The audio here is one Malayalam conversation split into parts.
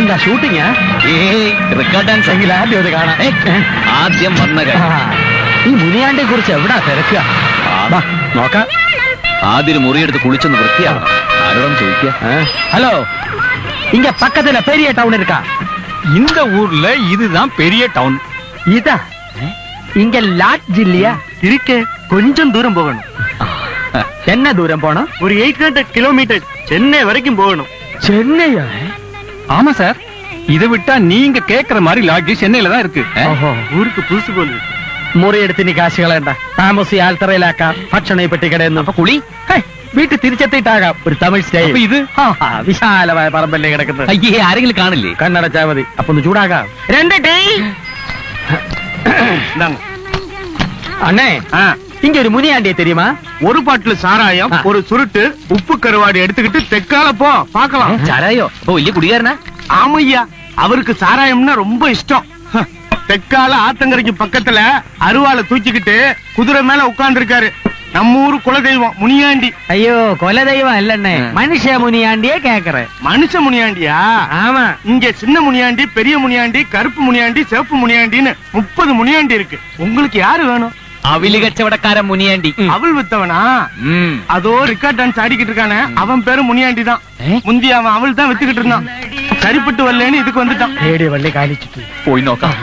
ഇതെന്താ ഷൂട്ടിങ്ങാ ഏയ് റെക്കോർഡ് ഡാൻസ് എങ്കിൽ ആദ്യം അത് കാണാം ഏ, ആദ്യം വന്ന കാര്യം. ആ, ഈ മുനിയാണ്ടിയെ കുറിച്ച് എവിടാ തിരക്കുക വാ, നോക്കാം ആദ്യം ഒരു മുറിയെടുത്ത് കുളിച്ചൊന്ന് വൃത്തിയാവണം ആരോടും ചോദിക്കുക ஆ. ஹலோ இங்க பக்கத்துல பெரிய டவுன் இருக்கா இந்த ஊர்ல இதுதான் பெரிய டவுன் இதா இங்க லாட்ஜ் இல்லையா இருக்கு கொஞ்சம் தூரம் போகணும் என்ன தூரம் போனோம் ஒரு எயிட் ஹண்ட்ரட் கிலோமீட்டர் சென்னை வரைக்கும் போகணும் சென்னையா ஆமா சார் இதை விட்டா நீங்க கேக்குற மாதிரி லாட்ஜ் சென்னையில தான் இருக்கு ഓഹോ ஊருக்கு புதுசு போல മുറിയെടുത്ത് ഇനി കാശ് കളയണ്ട താമസി ആൽത്തറയിലാക്കാം ഭക്ഷണം ഈ പെട്ടിക്കടയെന്നും അപ്പൊ കുളി ഹേയ്, വീട്ടിൽ തിരിച്ചെത്തിയിട്ടാകാം ഒരു തമിഴ് സ്റ്റൈൽ അപ്പൊ ഇത് ആ, ആ, വിശാലമായ പറമ്പല്ലേ കിടക്കുന്നത് അയ്യേ ആരെങ്കിലും കാണില്ലേ കണ്ണടച്ചാ മതി അപ്പൊ ഒന്ന് ചൂടാകാം രണ്ട് ടീ இந்தாங்க അണ്ണേ ஆ, இங்க ஒரு முனியாண்டியை தெரியுமா ஒரு பாட்டில் சாராயம் ஆ. ஒரு சுருட்டு உப்பு கருவாடு எடுத்துக்கிட்டு தெக்கால போ பாக்கலாம் ചാരായോ അപ്പൊ വലിയ കുടികാരനാ ஆமையா அவருக்கு சாராயம்னா ரொம்ப இஷ்டம் ஹ, தெக்கால ஆத்தங்கரைக்கு பக்கத்துல அருவாளை தூக்கிக்கிட்டு குதிரை மேல உட்கார்ந்து இருக்காரு நம்ம ஊரு குலதெய்வம் முனியாண்டி ஐயோ கொலை தெய்வம் இல்லண்ணே ஆ. மனுஷ முனியாண்டியே கேக்குறேன் மனுஷ முனியாண்டியா ஆமா இங்க சின்ன முனியாண்டி பெரிய முனியாண்டி கருப்பு முனியாண்டி சிவப்பு முனியாண்டின்னு முப்பது முனியாண்டி இருக்கு உங்களுக்கு யாரு வேணும் അവില് കച്ചവടക്കാരൻ മുനിയാണ്ടി அவள் வித்தவனா ഉം. அதோ ரிக்கார்ட் டான்ஸ் ஆடிக்கிட்டு இருக்கானே அவன் பேரு முனியாண்டி தான் ഏ? முந்தி அவன் அவள் தான் வித்துக்கிட்டு இருந்தான் சரிப்பட்டு வரலன்னு இதுக்கு வந்துட்டான் പേടി വള്ളി കാലിച്ചിട്ട് പോയി നോക്കാം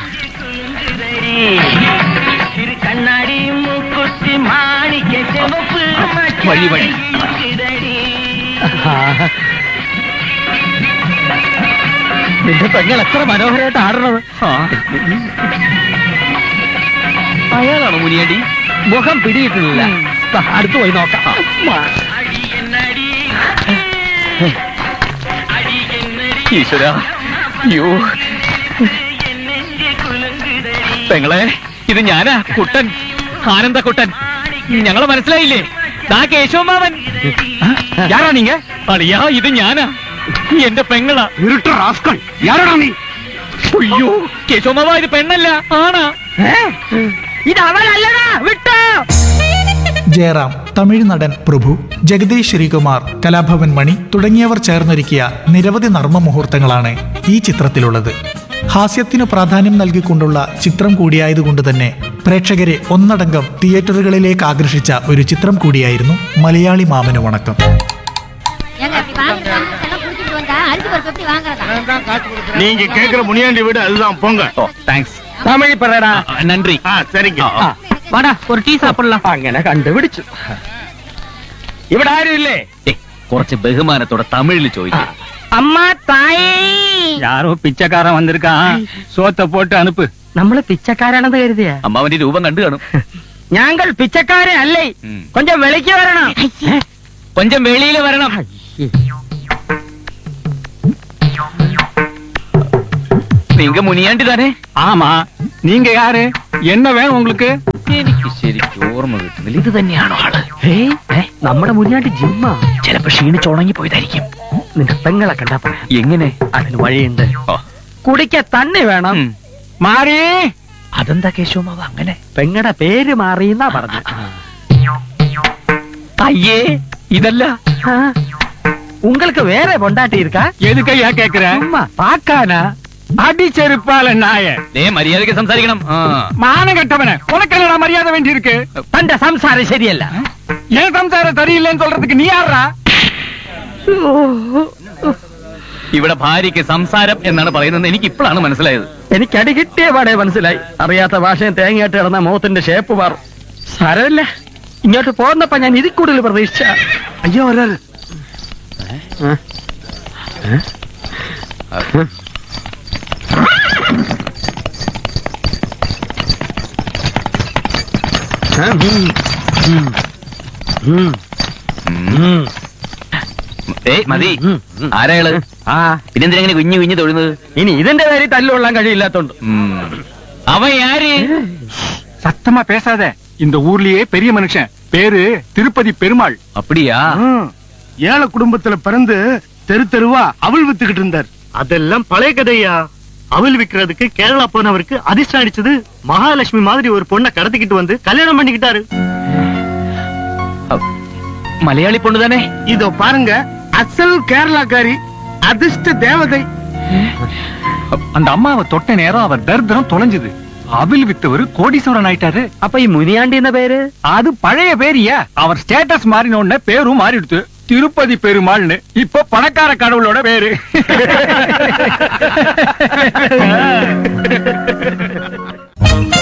വഴി വഴി നിന്റെ പെങ്ങൾ എത്ര മനോഹരമായിട്ട് ആടണത് ആ. അയാളാണോ മുനിയാണ്ടി മുഖം പിടിയിട്ടില്ല ദാ, അടുത്ത് പോയി നോക്കാം ഈശ്വര യോ പെങ്ങളെ ഇത് ഞാനാ കുട്ടൻ ആനന്ദ കുട്ടൻ ഞങ്ങളെ മനസ്സിലായില്ലേ ദാ കേശവമാവൻ யாரா நீங்க അളിയാ ഇത് ഞാനാ എന്റെ പെങ്ങളാ இருட்டு ராஸ்கல் யாரடா நீ അയ്യോ കേശവമാവ ഇത് പെണ്ണല്ല ആണാ ഇത് അവളല്ലടാ വിട്ടോ ജയറാം തമിഴ് നടൻ പ്രഭു ജഗദീഷ് ശ്രീകുമാർ കലാഭവൻ മണി തുടങ്ങിയവർ ചേർന്നൊരുക്കിയ നിരവധി നർമ്മ മുഹൂർത്തങ്ങളാണ് ഈ ചിത്രത്തിലുള്ളത് ഹാസ്യത്തിനു പ്രാധാന്യം നൽകിക്കൊണ്ടുള്ള ചിത്രം കൂടിയായതുകൊണ്ട് തന്നെ പ്രേക്ഷകരെ ഒന്നടങ്കം തിയേറ്ററുകളിലേക്ക് ആകർഷിച്ച ഒരു ചിത്രം കൂടിയായിരുന്നു മലയാളി മാമന് വണക്കം ஏங்க இப்படி வாங்குற எல்லாம் குடிச்சிட்டு வந்தா அரிசி பருப்பு எப்படி வாங்குறதா நீங்க கேக்குற முனியாண்டி வீடு அதுதான் போங்க ഓ താങ്ക്സ് തമിഴ് പറയടാ നന്ദി ஆ சரிங்க ആ, ആ. വാടാ ഒരു ടീ സാപ്പിടலாம் അങ്ങനെ കണ്ടുപിടിച്ചു ഇവിടെ ആരും ഇല്ലേ ഏ, കുറച്ച് ബഹുമാനത്തോടെ തമിഴിൽ ചോദിക്കാം അമ്മ തായേ யாரோ பிச்சைக்காரன் வந்திருக்கான் சோத்த போட்டு அனுப்பு നമ്മള് പിച്ചക്കാരാണെന്ന് കരുതിയ അമ്മാവന്റെ രൂപം കണ്ടു കാണും ഞങ്ങൾ പിച്ചക്കാരെ അല്ലേ ഉം. കൊഞ്ചം വെളിക്ക് വരണം കൊഞ്ചം വെളിയിൽ വരണം നീങ്ക മുനിയാണ്ടി തന്നെ ஆமா நீங்க யாரு என்ன வேணும் உங்களுக்கு എനിക്ക് ശരിക്കും ഓർമ്മ കിട്ടുന്നില്ല ഇത് തന്നെയാണോ ആള് ഏയ്, ഏ, നമ്മുടെ മുന്നാട്ട് ജിമ്മ ചിലപ്പോ ക്ഷീണിച്ചുണങ്ങി പോയതായിരിക്കും നിന്റെ പെങ്ങളെ കണ്ടാ പറയാം എങ്ങനെ അതിന് വഴിയുണ്ട് ഓ, കുടിക്ക തന്നെ വേണം ഉം. மாறி അതെന്താ കേശവമാവ് അങ്ങനെ പെങ്ങടെ പേര് മാറിയെന്നാ പറഞ്ഞു അയ്യേ ഇതല്ല ആ. உங்களுக்கு வேற பொண்டாட்டி இருக்கா எதுக்கையா கேக்குற சும்மா பாக்கானா அடிச்செருப்பால நாய ദേ മര്യാദയ്ക്ക് സംസാരിക്കണം ആ. மான கட்டவன உனக்கு என்னடா மரியாதை வேண்டி இருக்கு തന്റെ സംസാരം ശരിയല്ല என் சம்சாரம் சரியில்லைன்னு சொல்றதுக்கு நீ யாரா ഇവിടെ ഭാര്യയ്ക്ക് സംസാരം എന്നാണ് പറയുന്നത് എനിക്ക് ഇപ്പോഴാണ് മനസ്സിലായത് എനിക്ക് അടി കിട്ടിയ പാടെ മനസ്സിലായി അറിയാത്ത ഭാഷയും തേങ്ങയായിട്ട് കിടന്ന മുഖത്തിന്റെ ഷേപ്പ് മാറും സാരമില്ല ഇങ്ങോട്ട് പോന്നപ്പോ ഞാൻ ഇതിൽ കൂടുതൽ പ്രതീക്ഷിച്ച ஐயா வர்றாரு ഏയ് മതി ആരാള് ആ പിന്നെന്തിനാ ഇങ്ങനെ കുഞ്ഞു കുഞ്ഞു തൊഴുന്നത് ഇനി ഇതിന്റെ പേരിൽ തല്ലുകൊള്ളാൻ കഴിയില്ലാത്തോണ്ട് ഉം. അവൻ ആര് சத்தமா பேசாத இந்த ஊர்லயே பெரிய மனுஷன் பேரு திருப்பதி பெருமாள் அப்படியா ஏழை குடும்பத்துல பிறந்து தெரு தெருவா அவள் வித்துக்கிட்டு இருந்தார் அதெல்லாம் பழைய கதையா அவள் விக்கிறதுக்கு கேரளா போனவருக்கு அதிர்ஷ்டம் அடிச்சது மகாலட்சுமி மாதிரி ஒரு பொண்ணை கடத்திக்கிட்டு வந்து கல்யாணம் பண்ணிக்கிட்டாரு മലയാളി പൊണ്ണു തന്നെ இதோ பாருங்க அசல் கேரளாக்காரி அதிர்ஷ்ட தேவதை அந்த அம்மாவை தொட்ட நேரம் அவர் தரித்திரம் தொலைஞ்சது அவில் வித்தவர் கோடீஸ்வரன் ஆயிட்டாரு അപ്പൊ ഈ മുനിയാണ്ടി എന്ന പേര് அது பழைய பேரியா அவர் ஸ்டேட்டஸ் மாறின உடனே பேரும் மாறிடுத்து திருப்பதி பெருமாள்னு இப்ப பணக்கார கடவுளோட பேரு